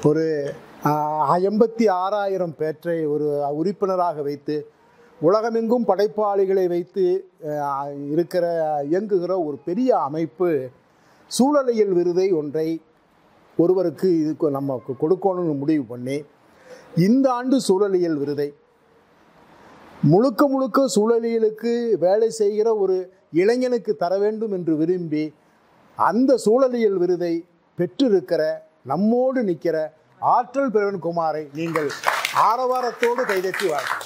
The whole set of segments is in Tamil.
ஒரு எண்பத்தி ஆறாயிரம் பேற்றை ஒரு உறுப்பினராக வைத்து உலகமெங்கும் படைப்பாளிகளை வைத்து ஆஹ், இருக்கிற இயங்குகிற ஒரு பெரிய அமைப்பு சூழலியல் விருதை ஒன்றை ஒருவருக்கு இதுக்கு நம்ம கொடுக்கணும்னு முடிவு பண்ணி இந்த ஆண்டு சூழலியல் விருதை முழுக்க முழுக்க சூழலியலுக்கு வேலை செய்கிற ஒரு இளைஞனுக்கு தர வேண்டும் என்று விரும்பி அந்த சூழலியல் விருதை பெற்றிருக்கிற நம்மோடு நிற்கிற ஆற்றல் பிரவீன் குமாரை நீங்கள் ஆரவாரத்தோடு கைதட்டி வாழ்க்கணும்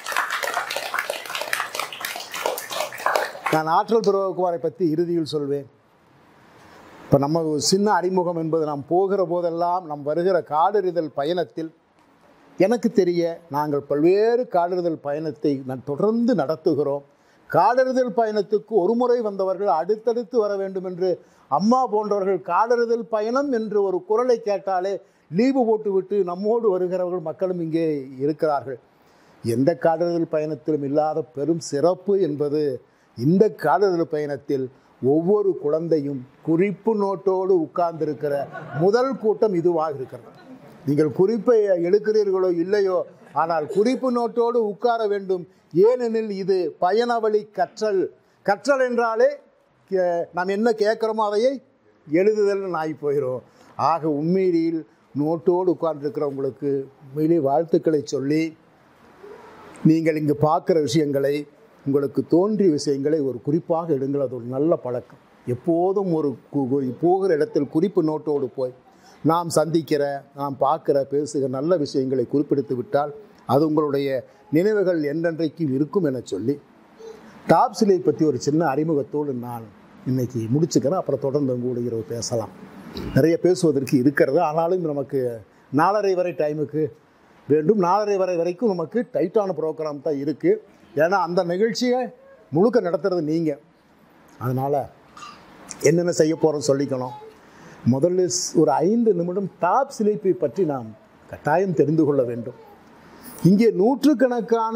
நான் ஆற்றல் பிரவகுமாரை பற்றி இறுதியில் சொல்வேன் இப்போ நம்ம ஒரு சின்ன அறிமுகம் என்பது நாம் போகிற போதெல்லாம் நாம் வருகிற காடறிதல் பயணத்தில் எனக்கு தெரிய நாங்கள் பல்வேறு காடறிதல் பயணத்தை நான் தொடர்ந்து நடத்துகிறோம் காடறிதல் பயணத்துக்கு ஒரு முறை வந்தவர்கள் அடுத்தடுத்து வர வேண்டும் என்று அம்மா போன்றவர்கள் காடறிதல் பயணம் என்று ஒரு குரலை கேட்டாலே லீவு போட்டுவிட்டு நம்மோடு வருகிறவர்கள் மக்களும் இங்கே இருக்கிறார்கள் எந்த காடறிதல் பயணத்திலும் இல்லாத பெரும் சிறப்பு என்பது இந்த காடறிதல் பயணத்தில் ஒவ்வொரு குழந்தையும் குறிப்பு நோட்டோடு உட்கார்ந்திருக்கிற முதல் கூட்டம் இதுவாக இருக்கிறது நீங்கள் குறிப்பை எடுக்கிறீர்களோ இல்லையோ ஆனால் குறிப்பு நோட்டோடு உட்கார வேண்டும் ஏனெனில் இது பயணவழி கற்றல் கற்றல் என்றாலே கே- நாம் என்ன கேட்குறோமோ அதையை எழுதுதல்னு ஆகி போயிடும் ஆக உண்மையில் நோட்டோடு உட்கார்ந்துருக்கிறவங்களுக்கு உண்மையிலே வாழ்த்துக்களை சொல்லி நீங்கள் இங்கு பார்க்குற விஷயங்களை உங்களுக்கு தோன்றிய விஷயங்களை ஒரு குறிப்பாக எடுங்கள் அது ஒரு நல்ல பழக்கம் எப்போதும் ஒரு கு- கு- போகிற இடத்தில் குறிப்பு நோட்டோடு போய் நாம் சந்திக்கிற நாம் பார்க்குற பேசுகிற நல்ல விஷயங்களை குறிப்பிடுத்து விட்டால் அது உங்களுடைய நினைவுகள் என்றென்றைக்கும் இருக்கும் என சொல்லி டாப் சிலை பற்றி ஒரு சின்ன அறிமுகத்தோடு நான் இன்னைக்கு முடிச்சுக்கிறேன் அப்புறம் தொடர்ந்து உங்களோட இரவு பேசலாம் நிறைய பேசுவதற்கு இருக்கிறது ஆனாலும் நமக்கு நாலரை வரை டைமுக்கு வேண்டும் நாலரை வரை வரைக்கும் நமக்கு டைட்டான ப்ரோக்ராம் தான் இருக்குது ஏன்னா அந்த நிகழ்ச்சியை முழுக்க நடத்துறது நீங்கள் அதனால் என்னென்ன செய்ய போகிறோம் சொல்லிக்கணும் முதல்ல ஸ்- ஒரு ஐந்து நிமிடம் டாப் சிலிப்பை பற்றி நாம் கட்டாயம் தெரிந்து கொள்ள வேண்டும் இங்கே நூற்றுக்கணக்கான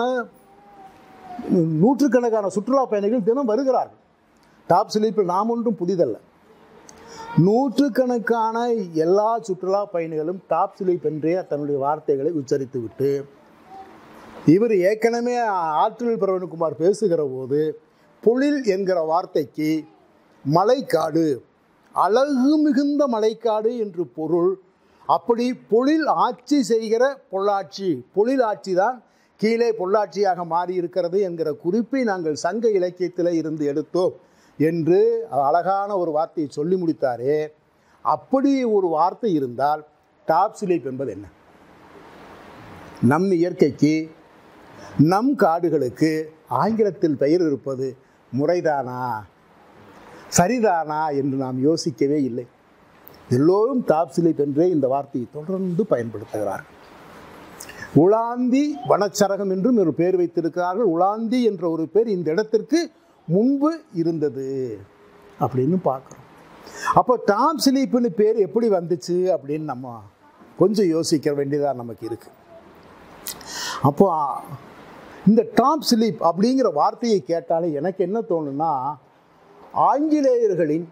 நூற்றுக்கணக்கான சுற்றுலா பயணிகள் தினம் வருகிறார்கள் டாப் ஸ்லீப்பில் நாம் ஒன்றும் புதிதல்ல நூற்றுக்கணக்கான எல்லா சுற்றுலா பயணிகளும் டாப் ஸ்லீப் என்றே தன்னுடைய வார்த்தைகளை உச்சரித்து விட்டு இவர் ஏற்கனவே ஆற்றல் பிரவீன்குமார் பேசுகிற போது பொழில் என்கிற வார்த்தைக்கு மலைக்காடு அழகு மிகுந்த மலைக்காடு என்று பொருள் அப்படி பொழில் ஆட்சி செய்கிற பொள்ளாச்சி பொழில் ஆட்சி தான் கீழே பொள்ளாச்சியாக மாறி இருக்கிறது என்கிற குறிப்பை நாங்கள் சங்க இலக்கியத்தில் இருந்து எடுத்தோம் என்று அழகான ஒரு வார்த்தையை சொல்லி முடித்தாரே அப்படி ஒரு வார்த்தை இருந்தால் டாப் ஸ்லீப் என்பது என்ன நம் இயற்கைக்கு நம் காடுகளுக்கு ஆங்கிலத்தில் பெயர் இருப்பது முறைதானா சரிதானா என்று நாம் யோசிக்கவே இல்லை எல்லோரும் டாப் ஸ்லீப் என்றே இந்த வார்த்தையை தொடர்ந்து பயன்படுத்துகிறார்கள் உலாந்தி வனச்சரகம் என்றும் ஒரு பேர் வைத்திருக்கிறார்கள் உலாந்தி என்ற ஒரு பேர் இந்த இடத்திற்கு முன்பு இருந்தது அப்படின்னு பார்க்குறோம் அப்போ டாப் ஸ்லீப்புன்னு பேர் எப்படி வந்துச்சு அப்படின்னு நம்ம கொஞ்சம் யோசிக்க வேண்டியதாக நமக்கு இருக்கு அப்போ இந்த டாப் ஸ்லீப் அப்படிங்கிற வார்த்தையை கேட்டாலே எனக்கு என்ன தோணுன்னா ஆங்கிலேயர்களின்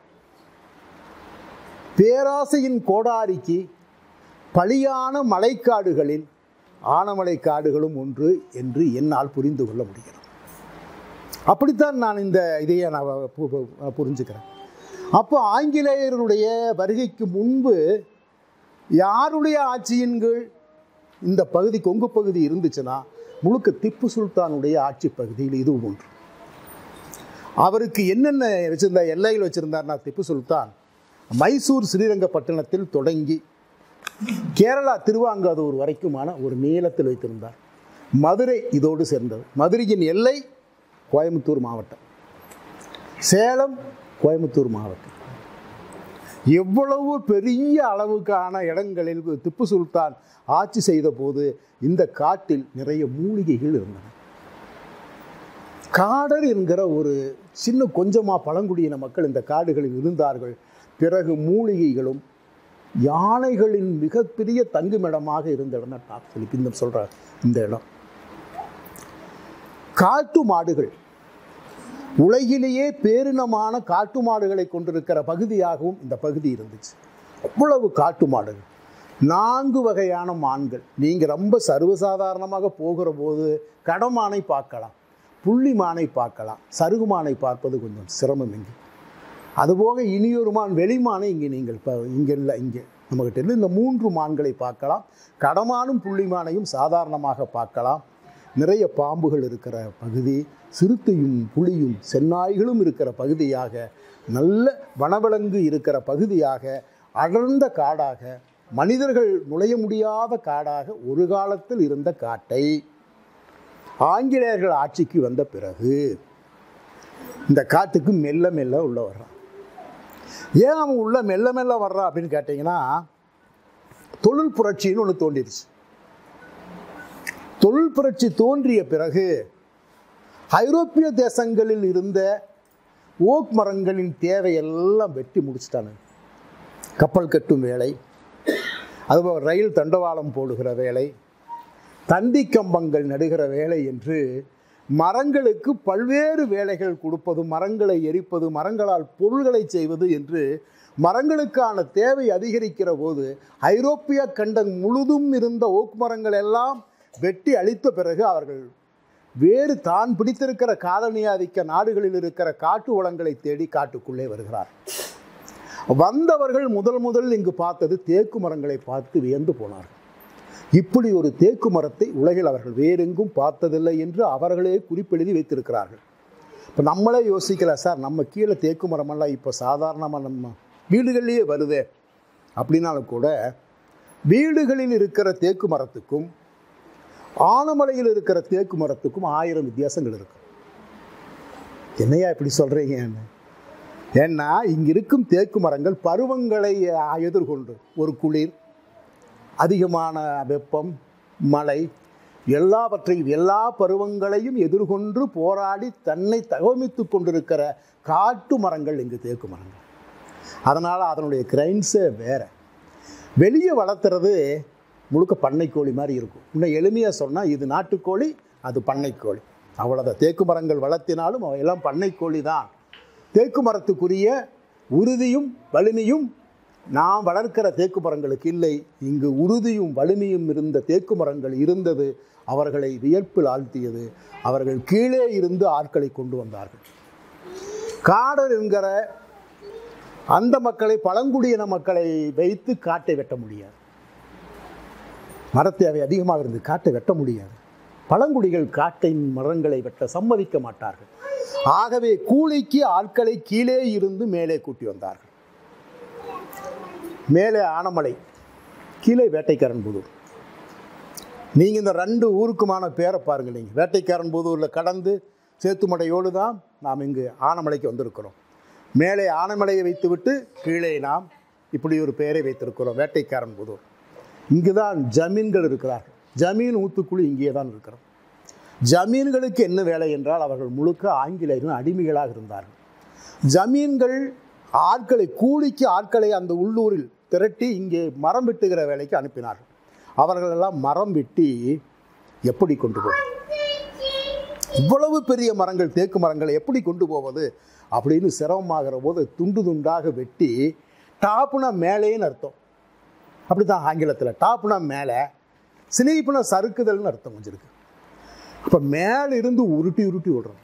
பேராசையின் கோடாரிக்கு பலியான மலைக்காடுகளில் ஆனமலை காடுகளும் ஒன்று என்று என்னால் புரிந்து கொள்ள முடிகிறது அப்படித்தான் நான் இந்த இதையே நான் பு- பு- புரிஞ்சுக்கிறேன் அப்போ ஆங்கிலேயருடைய வருகைக்கு முன்பு யாருடைய ஆட்சியின் கீழ் இந்த பகுதி கொங்கு பகுதி இருந்துச்சுன்னா முழுக்க திப்பு சுல்தானுடைய ஆட்சி பகுதியில் இதுவும் ஒன்று அவருக்கு என்னென்ன வச்சிருந்தா எல்லைகள் வச்சிருந்தார்னா திப்பு சுல்தான் மைசூர் ஸ்ரீரங்கப்பட்டினத்தில் தொடங்கி கேரளா திருவாங்கதூர் வரைக்குமான ஒரு நீளத்தில் வைத்திருந்தார் மதுரை இதோடு சேர்ந்தது மதுரையின் எல்லை கோயம்புத்தூர் மாவட்டம் சேலம் கோயம்புத்தூர் மாவட்டம் எவ்வளவு பெரிய அளவுக்கான இடங்களில் திப்பு சுல்தான் ஆட்சி செய்த போது இந்த காட்டில் நிறைய மூலிகைகள் இருந்தன காடர் என்கிற ஒரு சின்ன கொஞ்சமாக பழங்குடியின மக்கள் இந்த காடுகளில் இருந்தார்கள் பிறகு மூலிகைகளும் யானைகளின் மிகப்பெரிய தங்குமிடமாக இருந்த இடம் தான் டாப் ஸ்லிப் இந்த சொல்ற இந்த இடம் காட்டு மாடுகள் உலகிலேயே பேரினமான காட்டு மாடுகளை கொண்டிருக்கிற பகுதியாகவும் இந்த பகுதி இருந்துச்சு அவ்வளவு காட்டு மாடுகள் நான்கு வகையான மான்கள் நீங்கள் ரொம்ப சர்வசாதாரணமாக போகிற போது கடமானை பார்க்கலாம் புள்ளி மானை பார்க்கலாம் சருகு மானை பார்ப்பது கொஞ்சம் சிரமம் இங்கே அதுபோக இனியொரு மான் வெளிமானை இங்கே நீங்கள் இப்போ இங்கே இல்லை இங்கே நம்மகிட்ட இருந்து இந்த மூன்று மான்களை பார்க்கலாம் கடமானும் புள்ளிமானையும் சாதாரணமாக பார்க்கலாம் நிறைய பாம்புகள் இருக்கிற பகுதி சிறுத்தையும் புலியும் செந்நாய்களும் இருக்கிற பகுதியாக நல்ல வனவிலங்கு இருக்கிற பகுதியாக அடர்ந்த காடாக மனிதர்கள் நுழைய முடியாத காடாக ஒரு காலத்தில் இருந்த காட்டை ஆங்கிலேயர்கள் ஆட்சிக்கு வந்த பிறகு இந்த காட்டுக்கு மெல்ல மெல்ல உள்ள வர்றான் ஏன் அவன் உள்ள மெல்ல மெல்ல வர்றான் அப்படின்னு கேட்டிங்கன்னா தொழில் புரட்சின்னு ஒன்று தோன்றிடுச்சு தொழில் புரட்சி தோன்றிய பிறகு ஐரோப்பிய தேசங்களில் இருந்த ஓக் மரங்களின் தேவையெல்லாம் வெட்டி முடிச்சிட்டானு கப்பல் கட்டும் வேலை அதுபோல் ரயில் தண்டவாளம் போடுகிற வேலை தந்தி கம்பங்கள் நடுகிற வேலை என்று மரங்களுக்கு பல்வேறு வேலைகள் கொடுப்பது மரங்களை எரிப்பது மரங்களால் பொருள்களை செய்வது என்று மரங்களுக்கான தேவை அதிகரிக்கிற போது ஐரோப்பிய கண்டம் முழுதும் இருந்த ஓக் மரங்கள் எல்லாம் வெட்டி அழித்த பிறகு அவர்கள் வேறு தான் பிடித்திருக்கிற காலனி ஆதிக்க நாடுகளில் இருக்கிற காட்டு வளங்களை தேடி காட்டுக்குள்ளே வருகிறார் வந்தவர்கள் முதல் முதல் இங்கு பார்த்தது தேக்கு மரங்களை பார்த்து வியந்து போனார்கள் இப்படி ஒரு தேக்கு மரத்தை உலகில் அவர்கள் வேறெங்கும் பார்த்ததில்லை என்று அவர்களே குறிப்பெழுதி வைத்திருக்கிறார்கள் இப்போ நம்மளே யோசிக்கல சார் நம்ம கீழே தேக்கு மரமெல்லாம் இப்போ சாதாரணமாக நம்ம வீடுகள்லேயே வருதே அப்படின்னாலும் கூட வீடுகளில் இருக்கிற தேக்கு மரத்துக்கும் ஆனமலையில் இருக்கிற தேக்கு மரத்துக்கும் ஆயிரம் வித்தியாசங்கள் இருக்கு என்னையா இப்படி சொல்கிறீங்கன்னு ஏன்னா இங்கே இருக்கும் தேக்கு மரங்கள் பருவங்களை எதிர்கொண்டு ஒரு குளிர் அதிகமான வெப்பம் மழை எல்லாவற்றையும் எல்லா பருவங்களையும் எதிர்கொண்டு போராடி தன்னை தகவமித்து கொண்டிருக்கிற காட்டு மரங்கள் இங்கு தேக்கு மரங்கள் அதனால் அதனுடைய கிரைன்ஸே வேறு வெளியே வளர்த்துறது முழுக்க பண்ணைக்கோழி மாதிரி இருக்கும் இன்னும் எளிமையாக சொன்னால் இது நாட்டுக்கோழி அது பண்ணைக்கோழி அவ்வளோதான் தேக்கு மரங்கள் வளர்த்தினாலும் அவையெல்லாம் பண்ணைக்கோழி தான் தேக்கு மரத்துக்குரிய உறுதியும் வலிமையும் நாம் வளர்க்கிற தேக்கு மரங்களுக்கு இல்லை இங்கு உறுதியும் வலிமையும் இருந்த தேக்கு மரங்கள் இருந்தது அவர்களை வியப்பில் ஆழ்த்தியது அவர்கள் கீழே இருந்து ஆட்களை கொண்டு வந்தார்கள் காடர் என்கிற அந்த மக்களை பழங்குடியின மக்களை வைத்து காட்டை வெட்ட முடியாது மரத்தேவை அதிகமாக இருந்து காட்டை வெட்ட முடியாது பழங்குடிகள் காட்டின் மரங்களை வெட்ட சம்மதிக்க மாட்டார்கள் ஆகவே கூலிக்கு ஆட்களை கீழே இருந்து மேலே கூட்டி வந்தார்கள் மேலே ஆனமலை கீழே வேட்டைக்காரன் புதூர் நீங்கள் இந்த ரெண்டு ஊருக்குமான பேரை பாருங்க நீங்கள் வேட்டைக்காரன் புதூரில் கடந்து சேத்துமடையோடு தான் நாம் இங்கு ஆனமலைக்கு வந்திருக்கிறோம் மேலே ஆனமலையை வைத்துவிட்டு கீழே நாம் இப்படி ஒரு பெயரை வைத்திருக்கிறோம் வேட்டைக்காரன் புதூர் இங்கு தான் ஜமீன்கள் இருக்கிறார்கள் ஜமீன் ஊத்துக்குழி இங்கே தான் இருக்கிறோம் ஜமீன்களுக்கு என்ன வேலை என்றால் அவர்கள் முழுக்க ஆங்கிலேயர்கள் அடிமைகளாக இருந்தார்கள் ஜமீன்கள் ஆட்களை கூலிக்கு ஆட்களை அந்த உள்ளூரில் திரட்டி இங்கே மரம் வெட்டுகிற வேலைக்கு அனுப்பினார்கள் அவர்களெல்லாம் மரம் வெட்டி எப்படி கொண்டு போவது இவ்வளவு பெரிய மரங்கள் தேக்கு மரங்களை எப்படி கொண்டு போவது அப்படின்னு சிரமமாகிற போது துண்டு துண்டாக வெட்டி டாப்புனா மேலேன்னு அர்த்தம் அப்படி தான் ஆங்கிலத்தில் டாப்புனா மேலே சினிப்புனா சறுக்குதல்னு அர்த்தம் கொஞ்சம் இருக்கு அப்போ மேலிருந்து உருட்டி உருட்டி விடுறோம்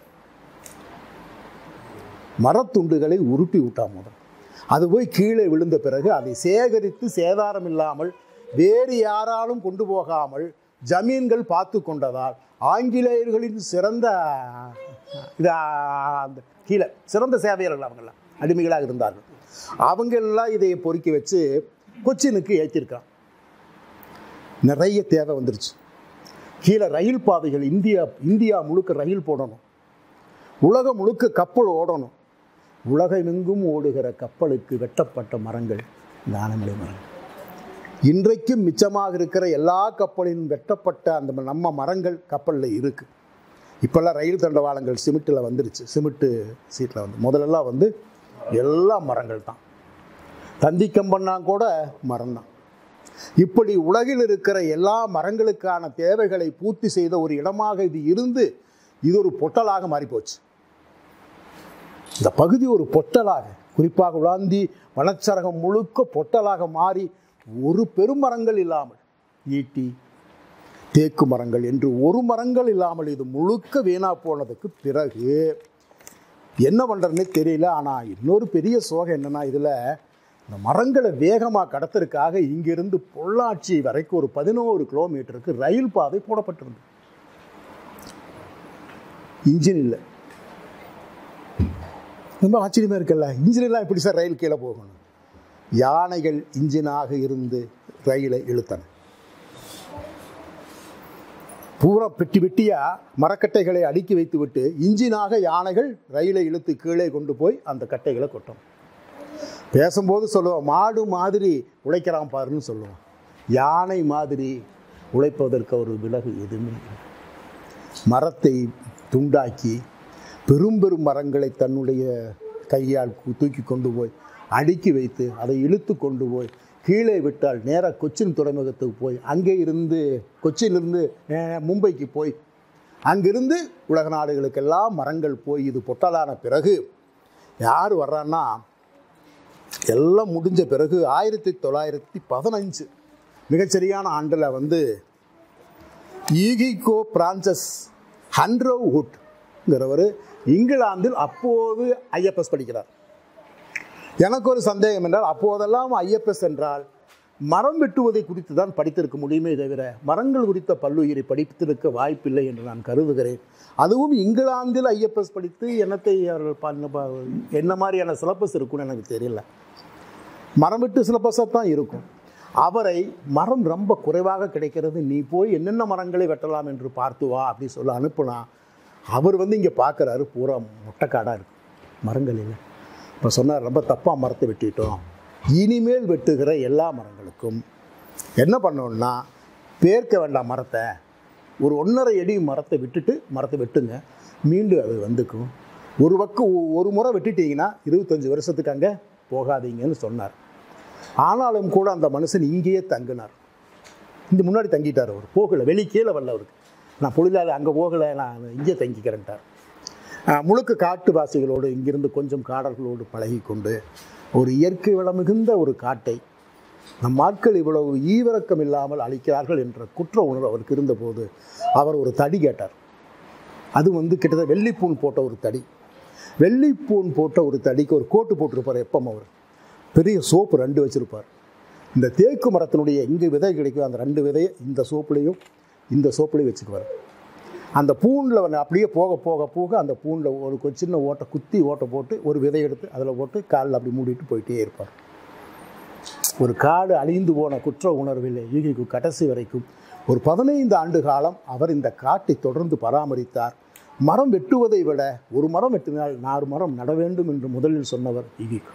மரத்துண்டுகளை உருட்டி விட்டா முதல் அது போய் கீழே விழுந்த பிறகு அதை சேகரித்து சேதாரம் இல்லாமல் வேறு யாராலும் கொண்டு போகாமல் ஜமீன்கள் பார்த்து கொண்டதால் ஆங்கிலேயர்களின் சிறந்த இது அந்த கீழே சிறந்த சேவையர்கள் அவங்கெல்லாம் அடிமைகளாக இருந்தார்கள் அவங்கெல்லாம் இதை பொறுக்கி வச்சு கொச்சினுக்கு ஏற்றிருக்கான் நிறைய தேவை வந்துருச்சு கீழே ரயில் பாதைகள் இந்தியா இந்தியா முழுக்க ரயில் போடணும் உலகம் முழுக்க கப்பல் ஓடணும் உலகமெங்கும் ஓடுகிற கப்பலுக்கு வெட்டப்பட்ட மரங்கள் இந்த ஆனமலை மரங்கள் இன்றைக்கும் மிச்சமாக இருக்கிற எல்லா கப்பலின் வெட்டப்பட்ட அந்த நம்ம மரங்கள் கப்பலில் இருக்குது இப்போல்லாம் ரயில் தண்டவாளங்கள் சிமெண்ட்டில் வந்துருச்சு சிமெண்ட்டு சீட்டில் வந்து முதல்லலாம் வந்து எல்லா மரங்கள் தான் தந்தி கம்பன்னா கூட மரம் தான் இப்படி உலகில் இருக்கிற எல்லா மரங்களுக்கான தேவைகளை பூர்த்தி செய்த ஒரு இடமாக இது இருந்து இது ஒரு பொட்டலாக மாறிப்போச்சு இந்த பகுதி ஒரு பொட்டலாக குறிப்பாக உலாந்தி வனச்சரகம் முழுக்க பொட்டலாக மாறி ஒரு பெருமரங்கள் இல்லாமல் ஈட்டி தேக்கு மரங்கள் என்று ஒரு மரங்கள் இல்லாமல் இது முழுக்க வீணா போனதுக்கு பிறகு என்ன பண்ணுறதுனே தெரியல ஆனால் இன்னொரு பெரிய சோகம் என்னன்னா இதில் இந்த மரங்களை வேகமாக கடத்துறதுக்காக இங்கிருந்து பொள்ளாச்சி வரைக்கும் ஒரு பதினோரு கிலோமீட்டருக்கு ரயில் பாதை போடப்பட்டிருந்தது இன்ஜின் இல்லை ரொம்ப ஆச்சரியமாக இருக்குல்ல இன்ஜின் எல்லாம் எப்படி சார் ரயில் கீழே போகணும் யானைகள் இன்ஜினாக இருந்து ரயிலை இழுத்தன பூரா பெட்டி பெட்டியாக மரக்கட்டைகளை அடுக்கி வைத்துவிட்டு இன்ஜினாக யானைகள் ரயிலை இழுத்து கீழே கொண்டு போய் அந்த கட்டைகளை கொட்டும் பேசும்போது சொல்லுவோம் மாடு மாதிரி உழைக்கிறான் பாருன்னு சொல்லுவோம் யானை மாதிரி உழைப்பதற்கு ஒரு விலகு எதுவுமே இல்லை. மரத்தை துண்டாக்கி பெரும் பெரும் மரங்களை தன்னுடைய கையால் கு- தூக்கி கொண்டு போய் அடுக்கி வைத்து அதை இழுத்து கொண்டு போய் கீழே விட்டால் நேராக கொச்சின் துறைமுகத்துக்கு போய் அங்கே இருந்து கொச்சியிலிருந்து நேரா மும்பைக்கு போய் அங்கிருந்து உலக நாடுகளுக்கெல்லாம் மரங்கள் போய் இது பொட்டலான பிறகு யார் வர்றான்னா எல்லாம் முடிஞ்ச பிறகு ஆயிரத்தி தொள்ளாயிரத்தி பதினஞ்சு மிகச்சரியான ஆண்டில் வந்து ஈகிகோ பிரான்சஸ் ஹண்ட்ரோ வுட்ங்கிறவர் இங்கிலாந்தில் அப்போது ஐஎஃப்எஸ் படிக்கிறார் எனக்கு ஒரு சந்தேகம் என்றால் அப்போதெல்லாம் ஐஎஃப்எஸ் என்றால் மரம் வெட்டுவதை குறித்து தான் படித்திருக்க முடியுமே தவிர மரங்கள் குறித்த பல்லுயிரை படித்திருக்க வாய்ப்பில்லை என்று நான் கருதுகிறேன் அதுவும் இங்கிலாந்தில் ஐஎஃப்எஸ் படித்து என்னத்தை அவர்கள் பண்ண ப- என்ன மாதிரியான சிலபஸ் இருக்கும்னு எனக்கு தெரியல மரம் வெட்டு சிலபஸாக தான் இருக்கும் அவரை மரம் ரொம்ப குறைவாக கிடைக்கிறது நீ போய் என்னென்ன மரங்களை வெட்டலாம் என்று பார்த்து வா அப்படி சொல்ல அனுப்புனா அவர் வந்து இங்கே பார்க்குறாரு பூரா முட்டைக்காடாக இருக்கு மரங்கள் இல்லை இப்போ சொன்னார் ரொம்ப தப்பாக மரத்தை வெட்டிட்டோம் இனிமேல் வெட்டுகிற எல்லா மரங்களுக்கும் என்ன பண்ணோம்னா பேர்க்க வேண்டாம் மரத்தை ஒரு ஒன்றரை அடி மரத்தை விட்டுட்டு மரத்தை வெட்டுங்க மீண்டும் அது வந்துக்கும் ஒரு பக்கம் ஒ- ஒரு முறை வெட்டிட்டீங்கன்னா இருபத்தஞ்சி வருஷத்துக்கு அங்கே போகாதீங்கன்னு சொன்னார் ஆனாலும் கூட அந்த மனுஷன் இங்கேயே தங்கினார் இந்த முன்னாடி தங்கிட்டார் அவர் போகலை வெளி கீழே வரல அவருக்கு நான் பொழுதால் அங்கே போகலை நான் இங்கே தங்கிக்கிறேன்ட்டார் ஆஹ் முழுக்க காட்டுவாசிகளோடு இங்கிருந்து கொஞ்சம் காடர்களோடு பழகி கொண்டு ஒரு இயற்கை வளம் மிகுந்த ஒரு காட்டை நம் ஆட்கள் இவ்வளவு ஈவிரக்கம் இல்லாமல் அழிக்கிறார்கள் என்ற குற்ற உணர்வு அவருக்கு இருந்தபோது அவர் ஒரு தடி கேட்டார் அது வந்து கிட்டத்தட்ட வெள்ளிப்பூன் போட்ட ஒரு தடி வெள்ளிப்பூன் போட்ட ஒரு தடிக்கு ஒரு கோட்டு போட்டிருப்பார் எப்பம் அவர் பெரிய சோப்பு ரெண்டு வச்சுருப்பார் இந்த தேக்கு மரத்தினுடைய எங்கே விதை கிடைக்கும் அந்த ரெண்டு விதையை இந்த சோப்புலேயும் இந்த சோப்புலேயும் வச்சுக்குவார் அந்த பூனில் வந்து அப்படியே போக போக போக அந்த பூனில் ஒரு கொ- சின்ன ஓட்டை குத்தி ஓட்டை போட்டு ஒரு விதை எடுத்து அதில் போட்டு காலில் அப்படி மூடிட்டு போயிட்டே இருப்பார் ஒரு காடு அழிந்து போன குற்ற உணர்வில் ஈகிக்கு கடைசி வரைக்கும் ஒரு பதினைந்து ஆண்டு காலம் அவர் இந்த காட்டை தொடர்ந்து பராமரித்தார் மரம் வெட்டுவதை விட ஒரு மரம் வெட்டினால் நாலு மரம் நட வேண்டும் என்று முதலில் சொன்னவர் ஈகிக்கு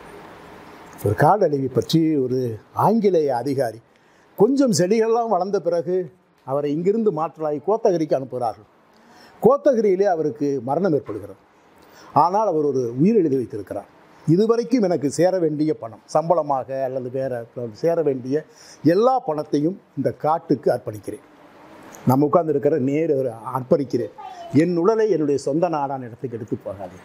ஒரு காடு அழிவை பற்றி ஒரு ஆங்கிலேய அதிகாரி கொஞ்சம் செடிகள்லாம் வளர்ந்த பிறகு அவரை இங்கிருந்து மாற்றலாகி கோத்தகிரிக்கு அனுப்புகிறார்கள் கோத்தகிரியிலே அவருக்கு மரணம் ஏற்படுகிறது ஆனால் அவர் ஒரு உயிர் எழுதி வைத்திருக்கிறார் இதுவரைக்கும் எனக்கு சேர வேண்டிய பணம் சம்பளமாக அல்லது வேற சேர வேண்டிய எல்லா பணத்தையும் இந்த காட்டுக்கு அர்ப்பணிக்கிறேன் நம்ம உட்கார்ந்து இருக்கிற நேர் அர்ப்பணிக்கிறேன் என் உடலை என்னுடைய சொந்த நாடான இடத்துக்கு எடுத்து போகாது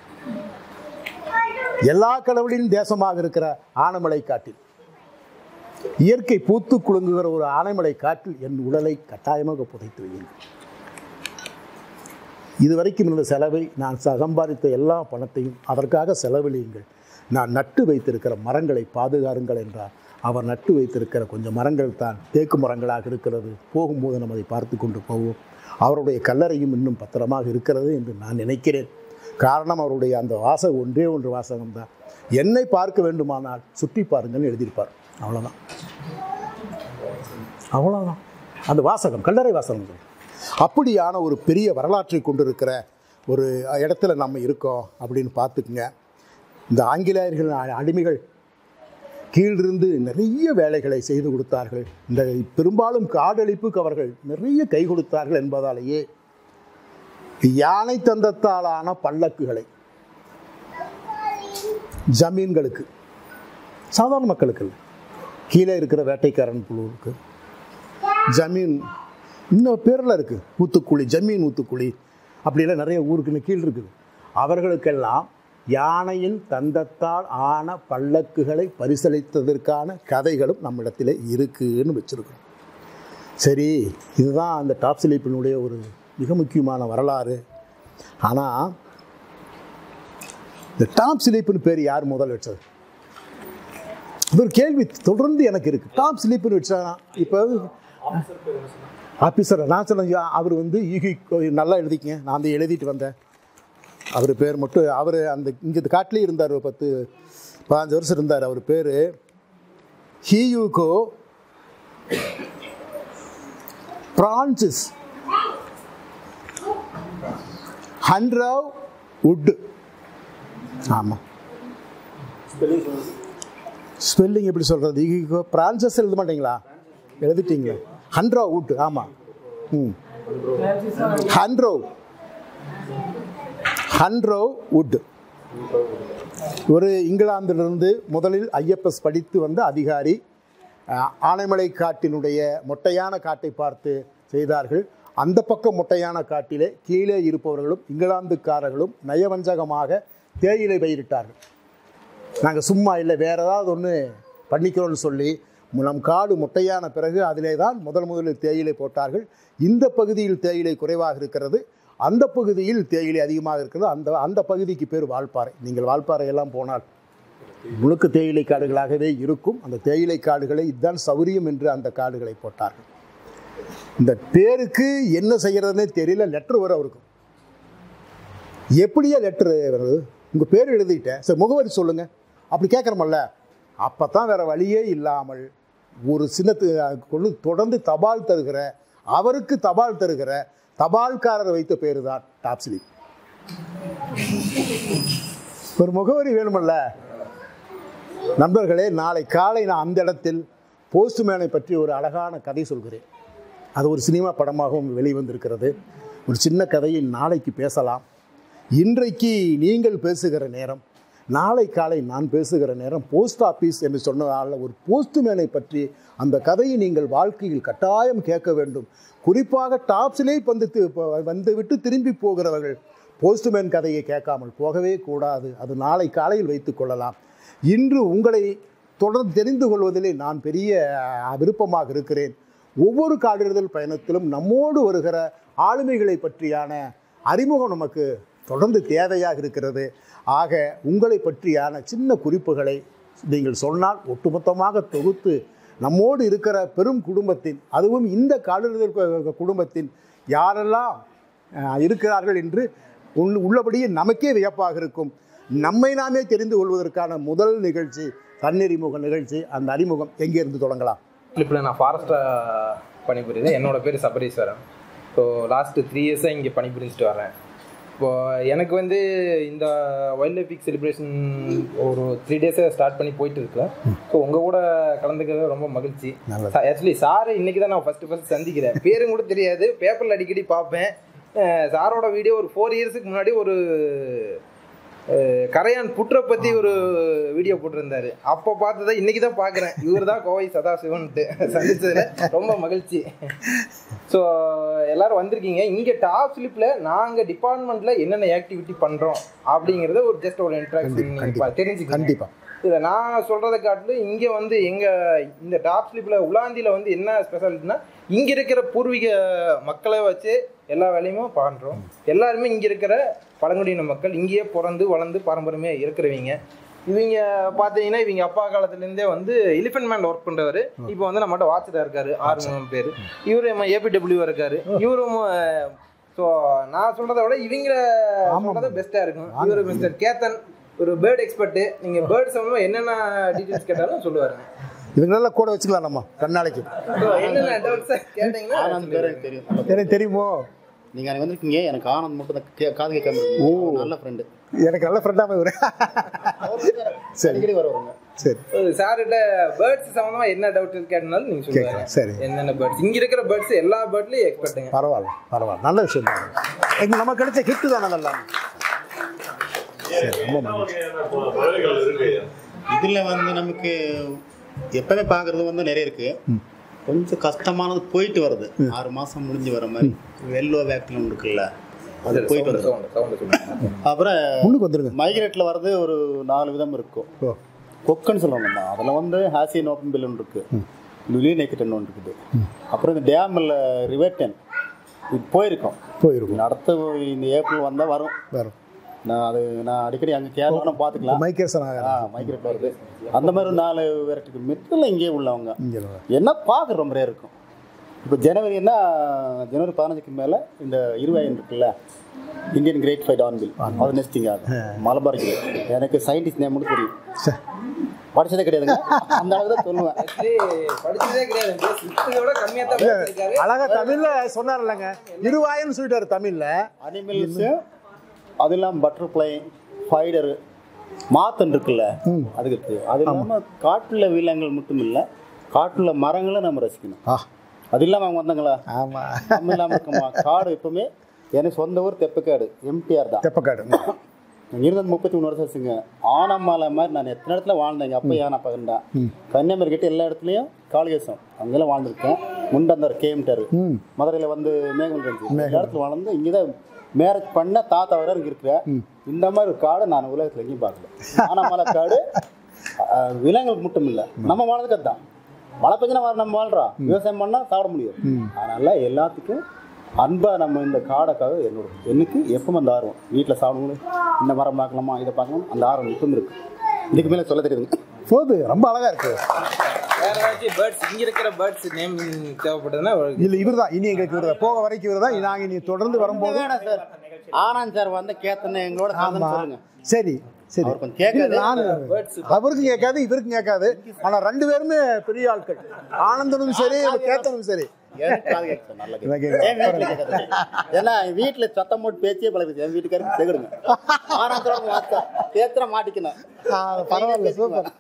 எல்லா கடவுளின் தேசமாக இருக்கிற ஆனமலை காட்டில் இயற்கை பூத்து குலுங்குகிற ஒரு ஆனைமலை காட்டில் என் உடலை கட்டாயமாக புதைத்து வையுங்கள் இதுவரைக்கும் இருந்த செலவை நான் சம்பாதித்த எல்லா பணத்தையும் அதற்காக செலவழியுங்கள் நான் நட்டு வைத்திருக்கிற மரங்களை பாதுகாருங்கள் என்றார் அவர் நட்டு வைத்திருக்கிற கொஞ்சம் மரங்கள் தான் தேக்கு மரங்களாக இருக்கிறது போகும்போது நம்ம அதை பார்த்து கொண்டு போவோம் அவருடைய கல்லறையும் இன்னும் பத்திரமாக இருக்கிறது என்று நான் நினைக்கிறேன் காரணம் அவருடைய அந்த வாசகம் ஒன்றே ஒன்று வாசகம் தான் என்னை பார்க்க வேண்டுமானால் சுற்றி பாருங்கள்னு எழுதியிருப்பார் அவ்வளோதான் அவ்வளோதான் அந்த வாசகம் கல்லறை வாசகம் அப்படியான ஒரு பெரிய வரலாற்றை கொண்டிருக்கிற ஒரு இடத்துல நம்ம இருக்கோம் அப்படின்னு பார்த்துக்குங்க இந்த ஆங்கிலேயர்கள் அ- அடிமைகள் கீழிருந்து நிறைய வேலைகளை செய்து கொடுத்தார்கள் இந்த பெரும்பாலும் காடழிப்புக்கு அவர்கள் நிறைய கை கொடுத்தார்கள் என்பதாலேயே யானை தந்தத்தாலான பல்லக்குகளை ஜமீன்களுக்கு சாதாரண மக்களுக்கு இல்லை கீழே இருக்கிற வேட்டைக்காரன் குழுவுக்கு ஜமீன் இன்னும் பேரில் இருக்குது ஊத்துக்குழி ஜமீன் ஊத்துக்குழி அப்படியெல்லாம் நிறைய ஊருக்குன்னு கீழ் இருக்குது அவர்களுக்கெல்லாம் யானையின் தந்தத்தால் ஆன பல்லக்குகளை பரிசளித்ததற்கான கதைகளும் நம்மிடத்தில் இருக்குன்னு வச்சுருக்கோம் சரி இதுதான் அந்த டாப் ஸ்லீப்பினுடைய ஒரு மிக முக்கியமான வரலாறு ஆனால் இந்த டாப் ஸ்லீப்புன்னு பேர் யார் முதல் வச்சது இது ஒரு கேள்வி தொடர்ந்து எனக்கு இருக்குது டாப் ஸ்லீப்புன்னு வச்சா இப்போ ஆஃபீஸர் நான் சொன்னேன் அவர் வந்து ஈகி நல்லா எழுதிக்கங்க நான் வந்து எழுதிட்டு வந்தேன் அவர் பேர் மட்டும் அவர் அந்த இங்கே காட்டிலே இருந்தார் ஒரு பத்து பதினஞ்சு வருஷம் இருந்தார் அவர் பேர் ஹீயூகோ பிரான்சிஸ் ஹண்ட்ரவ் உட் ஆமாம் ஸ்பெல்லிங் எப்படி சொல்கிறது ஈகோ பிரான்சஸ் எழுத மாட்டீங்களா எழுதிட்டீங்களா ஹண்ட்ரோ உட் ஆமாம் ம் ஹண்ட்ரோ ஹண்ட்ரோ உட் ஒரு இங்கிலாந்திலிருந்து முதலில் ஐஎஃப்எஸ் படித்து வந்த அதிகாரி அஹ், ஆனைமலை காட்டினுடைய மொட்டையான காட்டை பார்த்து செய்தார்கள் அந்த பக்கம் மொட்டையான காட்டிலே கீழே இருப்பவர்களும் இங்கிலாந்துக்காரர்களும் நயவஞ்சகமாக தேயிலை பயிரிட்டார்கள் நாங்கள் சும்மா இல்லை வேறு ஏதாவது ஒன்று பண்ணிக்கிறோம்னு சொல்லி நம் காடு முட்டையான பிறகு அதிலே தான் முதல் முதலில் தேயிலை போட்டார்கள் இந்த பகுதியில் தேயிலை குறைவாக இருக்கிறது அந்த பகுதியில் தேயிலை அதிகமாக இருக்கிறது அந்த அந்த பகுதிக்கு பேர் வால்பாறை நீங்கள் வால்பாறை எல்லாம் போனால் முழுக்க தேயிலை காடுகளாகவே இருக்கும் அந்த தேயிலை காடுகளை இதுதான் சௌரியம் என்று அந்த காடுகளை போட்டார்கள் இந்த பேருக்கு என்ன செய்கிறதுனே தெரியல லெட்டர் வரும் அவருக்கு எப்படியா லெட்டர் வருது உங்கள் பேர் எழுதிட்டேன் சரி முகவரி சொல்லுங்கள் அப்படி கேட்குறமல்ல அப்போ தான் வேறு வழியே இல்லாமல் ஒரு சின்னத்து கொண்டு தொடர்ந்து தபால் தருகிற அவருக்கு தபால் தருகிற தபால்காரர் வைத்த பேர் தான் டாப் ஸ்லீப் ஒரு முகவரி வேணுமல்ல நண்பர்களே நாளை காலை நான் அந்த இடத்தில் போஸ்ட்மேனை பற்றி ஒரு அழகான கதை சொல்கிறேன் அது ஒரு சினிமா படமாகவும் வெளிவந்திருக்கிறது ஒரு சின்ன கதையை நாளைக்கு பேசலாம் இன்றைக்கு நீங்கள் பேசுகிற நேரம் நாளை காலை நான் பேசுகிற நேரம் போஸ்ட் ஆஃபீஸ் என்று சொன்னதால் ஒரு போஸ்ட்மேனை பற்றி அந்த கதையை நீங்கள் வாழ்க்கையில் கட்டாயம் கேட்க வேண்டும் குறிப்பாக டாப்ஸிலே வந்து தி- ப- வந்து விட்டு திரும்பி போகிறவர்கள் போஸ்ட்மேன் கதையை கேட்காமல் போகவே கூடாது அது நாளை காலையில் வைத்துக் கொள்ளலாம் இன்று உங்களை தொடர்ந்து தெரிந்து கொள்வதிலே நான் பெரிய அஹ், விருப்பமாக இருக்கிறேன் ஒவ்வொரு காடுதல் பயணத்திலும் நம்மோடு வருகிற ஆளுமைகளை பற்றியான அறிமுகம் நமக்கு தொடர்ந்து தேவையாக இருக்கிறது ஆக உங்களை பற்றியான சின்ன குறிப்புகளை நீங்கள் சொன்னால் ஒட்டுமொத்தமாக தொகுத்து நம்மோடு இருக்கிற பெரும் குடும்பத்தின் அதுவும் இந்த காடுதல் கு- குடும்பத்தின் யாரெல்லாம் அஹ், இருக்கிறார்கள் என்று உள் உள்ளபடியே நமக்கே வியப்பாக இருக்கும் நம்மை நாமே தெரிந்து கொள்வதற்கான முதல் நிகழ்ச்சி தன்னறிமுக நிகழ்ச்சி அந்த அறிமுகம் எங்கேருந்து தொடங்கலாம் கிளிப்பில் நான் ஃபாரஸ்ட்டாக பணிபுரியுது என்னோட பேர் சபரீஸ்வரன் ஸோ லாஸ்ட்டு த்ரீ இயர்ஸாக இங்கே பணிபுரிஞ்சிட்டு வரேன் இப்போ எனக்கு வந்து இந்த வைல்ட் லைஃப் வீக் செலிப்ரேஷன் ஒரு த்ரீ டேஸாக ஸ்டார்ட் பண்ணி போயிட்டு இருக்கேன் ஸோ உங்கள் கூட கலந்துக்கிறது ரொம்ப மகிழ்ச்சி நல்லது. ஆக்சுவலி சார் இன்னைக்கு தான் நான் ஃபஸ்ட்டு ஃபஸ்ட் சந்திக்கிறேன் பேரும் கூட தெரியாது பேப்பரில் அடிக்கடி பார்ப்பேன் அஹ் சாரோட வீடியோ ஒரு ஃபோர் இயர்ஸுக்கு முன்னாடி ஒரு அஹ், கரையான் புற்றை பற்றி ஒரு வீடியோ போட்டிருந்தாரு அப்போ பார்த்ததை இன்னைக்கு தான் பார்க்குறேன் இவர் தான் கோவை சதாசிவன்ட்டு சந்திச்சதுல ரொம்ப மகிழ்ச்சி ஸோ எல்லாரும் வந்திருக்கீங்க இங்கே டாப் ஸ்லிப்பில் நாங்கள் டிபார்ட்மெண்ட்டில் என்னென்ன ஆக்டிவிட்டி பண்ணுறோம் அப்படிங்கிறத ஒரு ஜஸ்ட் ஒரு கண்டிப்பா. இன்ட்ராக்ஷன் தெரிஞ்சுக்கணும் கண்டிப்பாக இதில் நான் சொல்கிறத காட்டிலும் இங்கே வந்து எங்கள் இந்த டாப் ஸ்லிப்பில் உலாந்தியில் வந்து என்ன ஸ்பெஷாலிட்டினா இங்கே இருக்கிற பூர்வீக மக்களை வச்சு எல்லா வேலையுமே பண்ணுறோம் எல்லாருமே இங்கே இருக்கிற பழங்குடியின மக்கள் இங்கேயே பிறந்து வளர்ந்து பாரம்பரியமாக இருக்கிறவங்க இவங்க பார்த்தீங்கன்னா இவங்க அப்பா காலத்துலேருந்தே வந்து எலிஃபென்ட் மேன் ஒர்க் பண்ணுறவர் இப்போ வந்து நம்மகிட்ட வாட்சிட்டா இருக்காரு ஆறுமுகம் பேர் இவரு நம்ம ஏபிடபிள்யூ இருக்காரு இவரும் ஸோ நான் சொல்கிறத விட இவங்க ஆமாம். சொல்கிறது பெஸ்ட்டாக இருக்கும் இவர் மிஸ்டர் கேத்தன் ஒரு பேர்ட் எக்ஸ்பர்ட் நீங்க பேர்ட் சம்பந்தமா என்னென்ன டீடைல்ஸ் கேட்டாலும் சொல்லுவாருங்க இதுங்களெல்லாம் கூட வச்சுக்கலாம் நம்ம கண்ணாளைக்கு So, என்னென்ன டவுட்ஸ் கேட்டீங்கன்னா ஆனந்த் பேர் எனக்கு தெரியும் எனக்கு தெரியுமோ நீங்க அன்னைக்கு வந்திருக்கீங்க எனக்கு ஆனந்த் மட்டும் தான் கே- காது கேட்காம இருக்கு. ஓ. அவர் நல்ல ஃப்ரெண்டு எனக்கு நல்ல ஃப்ரெண்டாக ஒரு சரி அடிக்கடி வருவாங்க சரி சார்கிட்ட பேர்ட்ஸ் சம்பந்தமா என்ன டவுட் கேட்டனாலும் நீங்க சொல்லுவாங்க கேட்குறேன் சரி என்னென்ன பேர்ட்ஸ் இங்க இருக்கிற பேர்ட்ஸ் எல்லா பேர்ட்லயும் எக்ஸ்பர்ட்டுங்க பரவாயில்ல பரவாயில்ல நல்ல விஷயம் தான் எங்க நம்ம கிடைச்ச ஹிட்டு தானே அதெல்லாம் சரி ரொம்ப மகிழ்ச்சி இதுல வந்து நமக்கு எப்பவுமே பாக்குறது வந்து நிறைய இருக்கு கொஞ்சம் கஷ்டமானது போயிட்டு வருது ஆறு மாசம் முடிஞ்சு வர மாதிரி வெல்லோ வேக்டில் ஒன்று இருக்குல்ல அது போயிட்டு வந்துடும் சவுண்ட் சவுண்ட் சொல்லுங்க அப்புறம் முன்னுக்கு வந்துருங்க மைக்ரேட்டில் வர்றது ஒரு நாலு விதம் இருக்கும் ஓ கொக்குன்னு சொல்லுவோம் நம்ம அதில் வந்து ஹாசியன் ஓப்பன் பில் ஒன்று இருக்குது லுலி நெக்கட்டன் ஒன்று இருக்குது அப்புறம் இந்த டேமில் ரிவர்டன் இது போயிருக்கோம் போயிருக்கும் இது அடுத்த இந்த ஏப்ரல் வந்தால் வரும் வரும் நான் அது நான் அடிக்கடி அங்கே கேரளாவும் பார்த்துக்கலாம் மைக்கேசன் ஆ ஆகிறேன் மைக்ரேட் வருது அந்த மாதிரி ஒரு நாலு வெரைட்டிக்கு மித்தில் இங்கேயே உள்ளவங்க இங்கே என்ன பார்க்க ரொம்ப ரேர் இருக்கும் இப்போ ஜனவரின்னா ஜனவரி பதினஞ்சுக்கு மேலே இந்த இருவாயின் இருக்குல்ல இந்தியன் கிரேட் ஃபைட் ஆன்பில் அது நெஸ்டிங் ஆகும் மலபார் கிரேட் எனக்கு சயின்டிஸ்ட் நேம் மட்டும் தெரியும் சரி படிச்சதே கிடையாதுங்க அந்த அளவுக்கு தான் சொல்லுவேன் ஆக்சுவலி படிச்சதே கிடையாது சிக்ஸ்த்தை விட கம்மியா தான் படிச்சிருக்காரு அழகா தமிழ்ல சொன்னார் இல்லைங்க இருவாயன்னு சொல்லிட்டாரு தமிழ்ல அனிமல்ஸு அது இல்லாமல் பட்டர்ஃப்ளை ஃபைடரு மாத்தன் இருக்குல்ல அது இருக்கு அது இல்லாமல் காட்டில் விலங்குகள் மட்டும் இல்லை காட்டில் மரங்களை நம்ம ரசிக்கணும் ஆ அது இல்லாமல் அவங்க வந்தாங்களா ஆமா நம்ம இல்லாமல் இருக்குமா காடு எப்பவுமே எனக்கு சொந்த ஊர் தெப்பக்காடு எம்டிஆர் தான் தெப்பக்காடு இங்க இருந்தது முப்பத்தி மூணு வருஷம் ஆச்சுங்க ஆனமலை மாதிரி நான் எத்தனை இடத்துல வாழ்ந்தேங்க அப்போ யானை பகண்டா கன்னியாகுமரி கிட்ட எல்லா இடத்துலையும் காளிகேசம் அங்கெல்லாம் வாழ்ந்துருக்கேன் முண்டந்தர் கேம்டர் ம் மதுரையில் வந்து மேகமல் ரஞ்சி எல்லா இடத்துல வளர்ந்து இங்கே தான் மேரேஜ் பண்ண தாத்தா வர இங்கே இருக்கிறேன் இந்த மாதிரி ஒரு காடு நான் உலகத்தில் எங்கேயும் பார்க்கல ஆனமலை காடு அஹ், விலங்குகளுக்கு மட்டும் இல்லை நம்ம வாழ்றதுக்கு அதுதான் மழை பெஞ்சினா வர நம்ம வாழ்றோம் விவசாயம் பண்ணால் சாப்பிட முடியும் அதனால எல்லாத்துக்கும் அன்பா நம்ம இந்த காடைக்காக என்னோட எனக்கு எப்பவும் அந்த ஆர்வம் வீட்டில் சாப்பிடணும் இந்த மரம் பார்க்கலாமா இதை பார்க்கணும் அந்த ஆர்வம் எப்பவும் இருக்கு இதுக்கு மேலே சொல்ல தெரியுதுங்க போது ரொம்ப அழகா இருக்கு வேற ஏதாச்சும் பேர்ட்ஸ் இங்க இருக்கிற பேர்ட்ஸ் நேம் தேவைப்படுதுன்னா இல்ல இவர் தான் இனி எங்களுக்கு இவர் போக வரைக்கும் இவர் தான் நாங்க இனி தொடர்ந்து வரும்போது வேணாம் சார் ஆனந்த் சார் வந்து கேத்தனை எங்களோட ஆமா கலந்துன்னு சொல்லுங்க சரி சரி அவர் கொஞ்சம் கேட்காது. இல்ல, நானு அவருக்கும் கேட்காது இவருக்கும் கேட்காது ஆனா ரெண்டு பேருமே பெரிய ஆட்கள் ஆனந்தனும் சரி நம்ம கேத்தனும் சரி எனக்கு காது கேட்குது சார், நல்லா எனக்கு கேட்குது. என் வீட்டுல கேட்காது. ஏன்னா வீட்டுல சத்தம் போட்டு பேச்சே பழகுது என் வீட்டுக்காரருக்கு கேக்குதுங்க ஆனந்தரம் மாத்தா பேத்துற மாட்டிக்கணும் ஆ, பரவாயில்ல சூப்பர்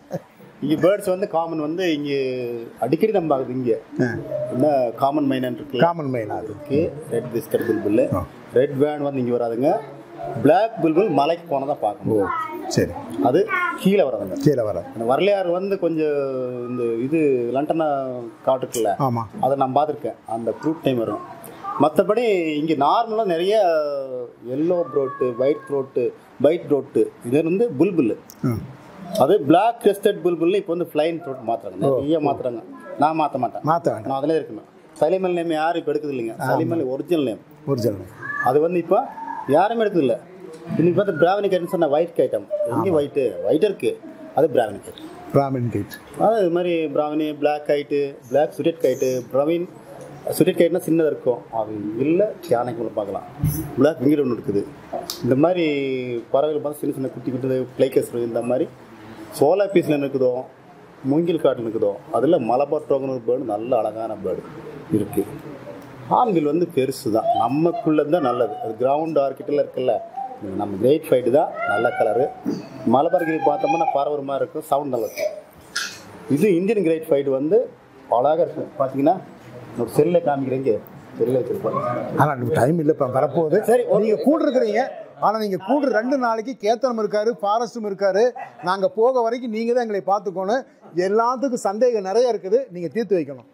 இங்க பேர்ட்ஸ் வந்து காமன் வந்து இங்க அடிக்கடி நம்ம ஆகுது இங்க என்ன காமன் மைனன் இருக்கு காமன் மைனா அது இருக்கு red whiskered bulbul red vented வந்து இங்க வராதுங்க பிளாக் புல்புல் மலைக்கு போனதான் ஓ பார்க்கணும் சரி அது கீழே வராதுங்க கீழே வர அந்த வரலையார் வந்து கொஞ்சம் இந்த இது லண்டனா காட்டுக்குள்ள ஆமா அதை நான் பார்த்துருக்கேன் அந்த ப்ரூட் டைம் வரும் மற்றபடி இங்கே நார்மலாக நிறைய yellow browed white browed white browed இது வந்து புல்புல் ம். அது பிளாக் கிறிஸ்டட் புல்புல்னு இப்போ வந்து ஃப்ளைன் ப்ரோட் மாற்றுறாங்க நிறைய மாற்றுறாங்க நான் மாற்ற மாட்டேன் மாத்த வேண்டாம் நான் அதில் இருக்கணும் சலிமல் நேம் யாரும் இப்போ எடுக்குது இல்லைங்க சலிமல் ஒரிஜினல் நேம் ஒரிஜினல் அது வந்து இப்போ யாருமே எடுக்குது இல்லை இன்னைக்கு பார்த்து பிராவனி கைட்னு சொன்ன ஒயிட் ஐட்டம் எங்கே ஒயிட்டு ஒயிட் இருக்குது அது பிராவனி கைட் பிராமின் கைட் அது இது மாதிரி பிராவனி பிளாக் கைட்டு பிளாக் சுடெட் கைட்டு பிரவீன் சுடெட் கைட்னா சின்னதாக இருக்கும் அது இல்லை யானைக்கு ஒன்று பார்க்கலாம் பிளாக் விங்கட் ஒன்று இருக்குது இந்த மாதிரி பறவைகள் பார்த்து சின்ன சின்ன குட்டி குட்டி பிளைக்கஸ் இந்த மாதிரி சோலா பீஸில் இருக்குதோ மூங்கில் காட்டில் இருக்குதோ அதில் மலபார் டோக்கன் ஒரு பேர்டு நல்ல அழகான பேர்டு இருக்குது ஆண்கள் வந்து பெருசு தான் நமக்குள்ளது தான் நல்லது அது கிரவுண்ட் ஆர்கிட்டெல்லாம் இருக்குல்ல இது நம்ம கிரேட் ஃபைட்டு தான் நல்ல கலரு மலபார் கிரி பார்த்தோம்னா பறவை மாதிரி இருக்கும் சவுண்ட் நல்லா இருக்கும் இது இந்தியன் கிரேட் ஃபைட் வந்து அழகாக இருக்கும் பார்த்தீங்கன்னா ஒரு செல்லை காமிக்கிறீங்க செல்லை வச்சிருப்போம் ஆனால் டைம் இல்லை இப்போ வரப்போகுது சரி, okay. நீங்கள் கூட இருக்கிறீங்க ஆனால் நீங்கள் கூட ரெண்டு நாளைக்கு கேத்தனம் இருக்காரு ஃபாரஸ்டும் இருக்காரு நாங்கள் போக வரைக்கும் நீங்கள் தான் எங்களை பார்த்துக்கணும் எல்லாத்துக்கும் சந்தேகம் நிறைய இருக்குது நீங்கள் தீர்த்து வைக்கணும்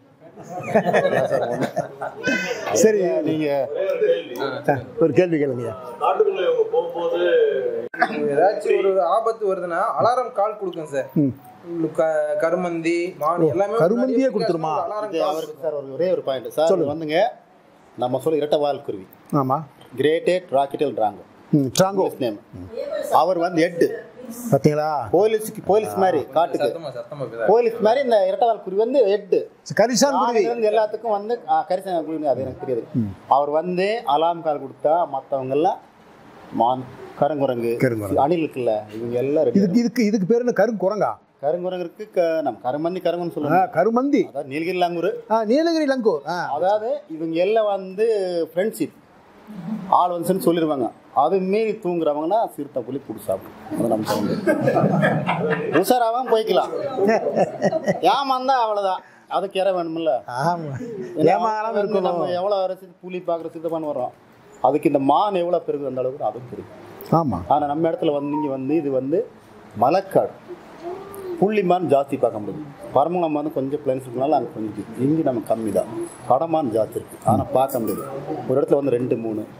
சரி நீங்கள் ஒரு கேள்வி கேளுங்க காட்டுக்குள்ள இவங்க போகும்போது ஏதாச்சும் ஒரு ஆபத்து வருதுன்னா அலாரம் கால் கொடுக்கும் சார் ம். க- கருமந்தி மான் எல்லாமே கருமந்தியே முன்னாடியே கொடுத்துருமா? அலாரம் இது அவருக்கு சார் ஒரு ஒரே ஒரு பாயிண்ட் சார் வந்துங்க நம்ம சொல்ல இரட்டை வால் குருவி ஆமாம் கிரேட்டேட் ராக்கெட்டல்ன்றாங்க ம் ட்ராங்கோ நேம் அவர் வந்து ஹெட்டு பார்த்தீங்களா போலீஸுக்கு போலீஸ் மாதிரி காட்டுக்கு சத்தமா சத்தமா பேசுறாரு. போலீஸ் மாதிரி இந்த இரட்டை வால் குருவி வந்து ஹெட்டு கரிசான் குருவி வந்து எல்லாத்துக்கும் வந்து கரிசன குருவி அது எனக்கு தெரியாது அவர் வந்து அலாம் கால் கொடுத்தா மற்றவங்க எல்லாம் மான் கருங்குரங்கு கருங்குரங்கு. அணில் இருக்குல்ல இவங்க எல்லாம் ரெடி இதுக்கு இதுக்கு இதுக்கு பேர் என்ன கருங்குரங்கா கருங்குரங்கு இருக்கு க- நம்ம கருமந்தி கருங்குன்னு ஆ சொல்லுவாங்க கருமந்தி அதாவது நீலகிரி லாங்கூர் ஆ நீலகிரி லங்கூர் ஆ அதாவது இவங்க எல்லாம் வந்து ஃப்ரெண்ட்ஷிப் ஆள் வந்துச்சுன்னு சொல்லிடுவாங்க அது மீறி தூங்குறவங்கன்னா சிறுத்தை புலி பிடிச்சி சாப்பிடும் அதை நம்ம சொல்ல முடியாது உஷாராகவும் போய்க்கலாம் ஏமாந்தா அவ்வளோதான் அதுக்கு இற வேணுமில்ல ஆமாம் ஏன்னா ஏமாறாம வந்து இருக்கணும் நம்ம எவ்வளோ அரசு புலி பார்க்குற சித்தப்பான்னு வர்றோம் அதுக்கு இந்த மான் எவ்வளோ பெருகுது அந்த அளவுக்கு அதுவும் பெருகும் ஆமாம் ஆனால் நம்ம இடத்துல வந்து இங்கே வந்து இது வந்து மலைக்காடு புள்ளிமான் ஜாஸ்தி பார்க்க முடியும் பரமங்கலம் வந்து கொஞ்சம் பிளன்ஸ் இருக்கனால அங்கே கொஞ்சம் இருக்கு. இங்கே நம்ம கம்மி தான் கடமான் ஜாஸ்தி இருக்குது ஆனால் பார்க்க முடியாது ஒரு இடத்துல வந்து ரெண்டு மூணு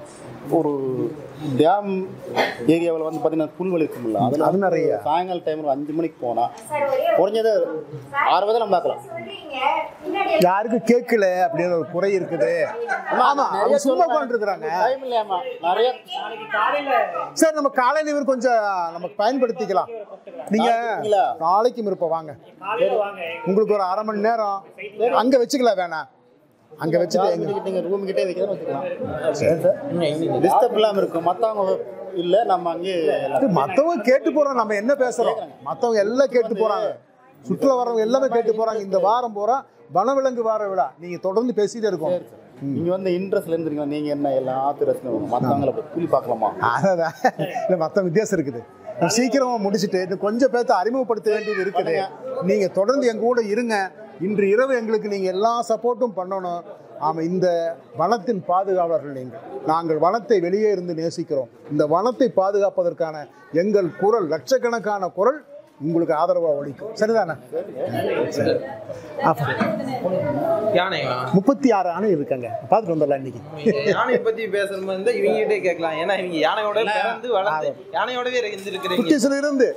ஒரு டேம் ஏரியாவில் வந்து பார்த்தீங்கன்னா புல்வெளி இருக்கும்ல அதில் அது நிறைய. சாயங்கால டைமில் அஞ்சு மணிக்கு போனால் குறைஞ்சது ஆறு வயதில் நம்ம பார்க்கலாம் யாருக்கும் கேட்கல அப்படின்னு ஒரு குறை இருக்குது ஆமா அவங்க சும்மா உட்காந்துருக்குறாங்க டைம் இல்லையாம்மா நிறைய சரி நம்ம காலையில இவர் கொஞ்சம் நமக்கு பயன்படுத்திக்கலாம் நீங்க நாளைக்குங்களா? நாளைக்கும் இருப்ப வாங்க உங்களுக்கு ஒரு அரை மணி நேரம் அங்க வச்சுக்கலாம் வேணாம் அங்க வச்சுட்டு எங்க நீங்கள் ரூம் கிட்டே வைக்கிறதா வச்சுக்கலாம் டிஸ்டர்ப் இல்லாமல் இருக்கும் மற்றவங்க இல்லை நம்ம அங்கேயே இது மத்தவங்க கேட்டு போறோம் நம்ம என்ன பேசுறோம் மத்தவங்க எல்லாம் கேட்டு போறாங்க சுற்றுலா வரவங்க எல்லாமே கேட்டு போறாங்க இந்த வாரம் பூரா வனவிலங்கு வார விழா நீங்க தொடர்ந்து பேசிட்டே இருக்கோம் நீங்கள் வந்து இன்ட்ரெஸ்ட்ல இருந்துருக்கீங்க நீங்கள் என்ன எல்லாம் ஆத்து ரசிக்கணும் மற்றவங்கள கூலி பார்க்கலாமா அதான் இல்லை மற்ற வித்தியாசம் இருக்குது நம்ம சீக்கிரமா முடிச்சுட்டு இன்னும் கொஞ்சம் பேர்த்த அறிமுகப்படுத்த வேண்டியது இருக்குது நீங்க தொடர்ந்து எங்க கூட இருங்க இன்று இரவு எங்களுக்கு நீங்க எல்லா சப்போர்ட்டும் பண்ணணும் ஆமா இந்த வனத்தின் பாதுகாவலர்கள் நீங்கள் நாங்கள் வனத்தை வெளியே இருந்து நேசிக்கிறோம் இந்த வனத்தை பாதுகாப்பதற்கான எங்கள் குரல் லட்சக்கணக்கான குரல் உங்களுக்கு ஆதரவா ஒழிக்கும் சரிதானே சரி. அப்ப யானைங்களா முப்பத்தி ஆறு அணை இருக்காங்க பார்த்துட்டு வந்துடலாம் இன்னைக்கு நீங்க யானையை பத்தி பேசுற மாதிரி இருந்தா இவங்க கிட்டே கேட்கலாம் ஏன்னா இவங்க யானையோட பிறந்து வளர்ந்து யானையோடவே இருந்திருக்கிறீங்க குட்டீஸ்ல இருந்து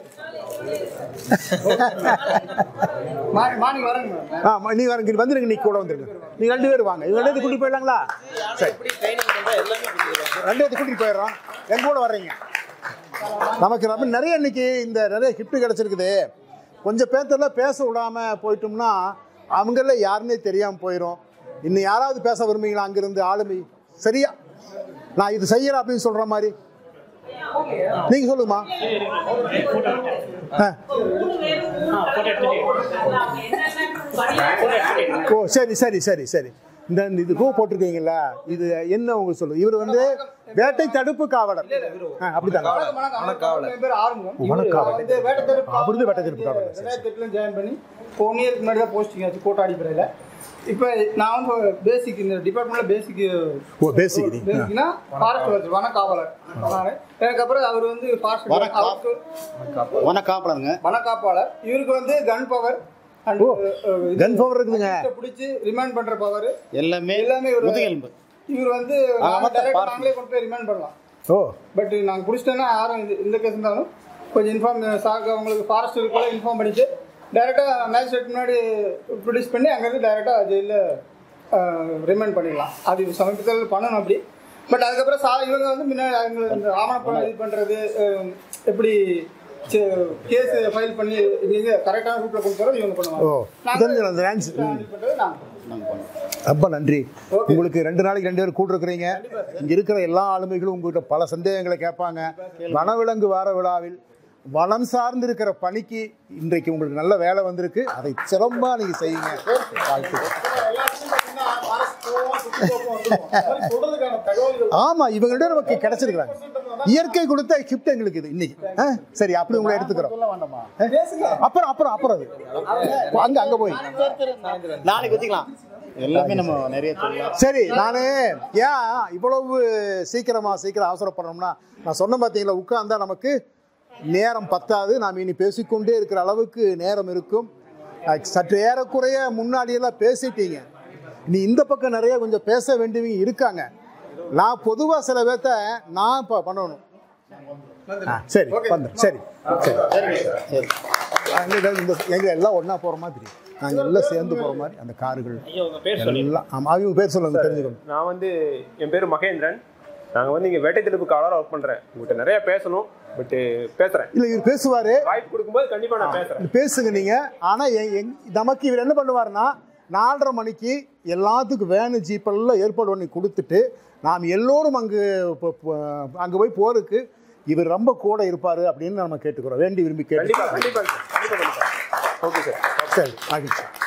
மார்னிங் வரேங்க ஆ ம- நீ வரங்க வந்துருங்க நீ கூட வந்துருங்க நீ ரெண்டு பேரும் வாங்க இவங்க ரெண்டு பேரும் கூட்டிட்டு போயிடலாங்களா சரி எப்படி ட்ரைனிங் பண்றா எல்லாமே புரியுது ரெண்டு பேர்த்து கூட்டிட்டு போயிடுறோம் எங்க கூட வர்றீங்க நமக்கு ரொம்ப நிறைய இன்னைக்கு இந்த நிறைய ஹிப்ட் கிடைச்சிருக்குது கொஞ்சம் பேர்த்தெல்லாம் பேச விடாம போயிட்டோம்னா அவங்கள யாருன்னே தெரியாம போயிடும் இன்னும் யாராவது பேச விரும்புங்களா அங்கிருந்து ஆளுமை சரியா நான் இது செய்யறேன் அப்படின்னு சொல்ற மாதிரி நீங்க சொல்லுங்கம்மா ஆ. ஓ சரி சரி சரி சரி இந்த இந்த இது பூ போட்டிருக்கீங்களா இது என்ன உங்களுக்கு சொல்லு இவர் வந்து வேட்டை தடுப்பு காவலர் ஆ, அப்படிதாங்க வனக்காவலர். என் பேர் ஆறுமுகம் ஓ, வனக்காவலர். வந்து வேட்டை தடுப்பு அவர் வந்து வேட்டை தடுப்பு காவலர். சரி, ரெண்டாயிரத்தி எட்டுல ஜாயின் பண்ணி ஒன் இயருக்கு முன்னாடி தான் போஸ்டிங் ஆச்சு கோட்டாடிப்படையில் இப்போ நான் வந்து பேசிக் இந்த டிபார்ட்மெண்ட்ல பேசிக் ஓ பேசிக் நீ பேசிக்னா ஃபாரஸ்ட் வாட்ச் வனக்காவலர் நானு. எனக்கு அப்புறம் அவர் வந்து ஃபாரஸ்ட் வன கா- அவருக்கு வன காப்பலருங்க வனக்காப்பாளர் இவருக்கு வந்து கன் பவர் அண்ட் ஓ, கன் பவர் இருக்குதுங்க பிடிச்சி ரிமைண்ட் பண்ற பவர் எல்லாமே எல்லாமே ஒரு- முதுகெலும்பு இவர் வந்து ஆ, நாங்க மொத்த direct party. நாங்களே கொண்டு போய் ரிமைண்ட் பண்ணலாம் ஓ பட் நாங்கள் பிடிச்சிட்டோன்னா யாரும் இந்த இந்த கேஸ் இருந்தாலும் கொஞ்சம் இன்ஃபார்ம் சாக்கு அவங்களுக்கு ஃபாரஸ்ட் இருக்குள்ள இன்ஃபார்ம் பண்ணிட்டு டைரெக்டாக மேஜிஸ்ட்ரேட் முன்னாடி ப்ரொடியூஸ் பண்ணி அங்கேருந்து டைரெக்டாக ஜெயிலில் ரிமைண்ட் பண்ணிடலாம் அது சமீபத்தில் பண்ணணும் அப்படி பட் அதுக்கப்புறம் சா இவங்க வந்து முன்னாடி அவங்க இந்த ஆவணப்படம் இது பண்ணுறது எப்படி கேஸ் ஃபைல் பண்ணி இங்கே கரெக்டான ரூட்டில் கொண்டு போகிறது இவங்க ஓ பண்ணுவாங்க தெரிஞ்சு அந்த டான்ஸ் நாங்கள் பண்ணுறது நாங்கள் நாங்கள் பண்ணுவோம் ரொம்ப நன்றி உங்களுக்கு ரெண்டு நாளைக்கு ரெண்டு பேரும் கூட இருக்கிறீங்க இங்க இருக்கிற எல்லா ஆளுமைகளும் உங்ககிட்ட பல சந்தேகங்களை கேட்பாங்க வனவிலங்கு வார விழாவில் வனம் சார்ந்து இருக்கிற பணிக்கு இன்றைக்கு உங்களுக்கு நல்ல வேலை வந்திருக்கு அதை சிறப்பா நீங்க செய்யுங்க வாழ்த்துக்கள் ஆமா இவங்கள்ட்ட நமக்கு கிடைச்சிருக்கிறாங்க இயற்கை கொடுத்த கிஃப்ட் எங்களுக்கு இது இன்னைக்கு ஆ? சரி அப்படி உங்களை எடுத்துக்கிறோம் ஆ? அப்புறம் அப்புறம் அப்புறம் அது அங்க அங்க போய் நாளைக்கு வச்சுக்கலாம் எல்லாமே நம்ம நிறைய சொல்லலாம் சரி நானு ஏன் இவ்வளவு சீக்கிரமா சீக்கிரம் அவசரப்படுறோம்னா நான் சொன்ன பார்த்தீங்களா உட்கார்ந்தா நமக்கு நேரம் பத்தாது நாம் இனி பேசிக்கொண்டே இருக்கிற அளவுக்கு நேரம் இருக்கும் அஹ் சற்று ஏறக்குறைய முன்னாடியெல்லாம் பேசிட்டீங்க நீ இந்த பக்கம் நிறைய கொஞ்சம் பேச வேண்டியவங்க இருக்காங்க நான் பொதுவாக சில பேர்த்த நான் இப்போ பண்ணணும் ஆ, சரி வந்துடும் சரி சரி சரி அங்க இந்த எங்க எல்லாம் ஒண்ணா போற மாதிரி நாங்க எல்லாம் சேர்ந்து போற மாதிரி அந்த கார்கள் ஐயா உங்க பேர் சொல்லி எல்லாம் ஆமா அவங்க பேர் சொல்லுங்க தெரிஞ்சுக்கணும் நான் வந்து என் பேர் மகேந்திரன் நாங்கள் வந்து இங்கே வேட்டை தடுப்பு காலராக ஒர்க் பண்ணுறேன் உங்கள்கிட்ட நிறைய பேசணும் பட்டு பேசுகிறேன் இல்ல இவர் பேசுவாரு வாய்ப்பு கொடுக்கும்போது கண்டிப்பாக நான் பேசுகிறேன் பேசுங்க நீங்க ஆனா எ- எங்- நமக்கு இவர் என்ன பண்ணுவாருன்னா நாலரை மணிக்கு எல்லாத்துக்கும் வேனு ஜீப்பெல்லாம் ஏற்பாடு பண்ணி கொடுத்துட்டு நாம் எல்லோரும் அங்கு போ- போ- அங்க போய் போறதுக்கு இவர் ரொம்ப கூட இருப்பாரு அப்படின்னு நம்ம கேட்டுக்கிறோம் வேண்டி விரும்பி கேட்டு கண்டிப்பாக கண்டிப்பாக கண்டிப்பாக கண்டிப்பாக ஓகே சார் சரி மகிழ்ச்சி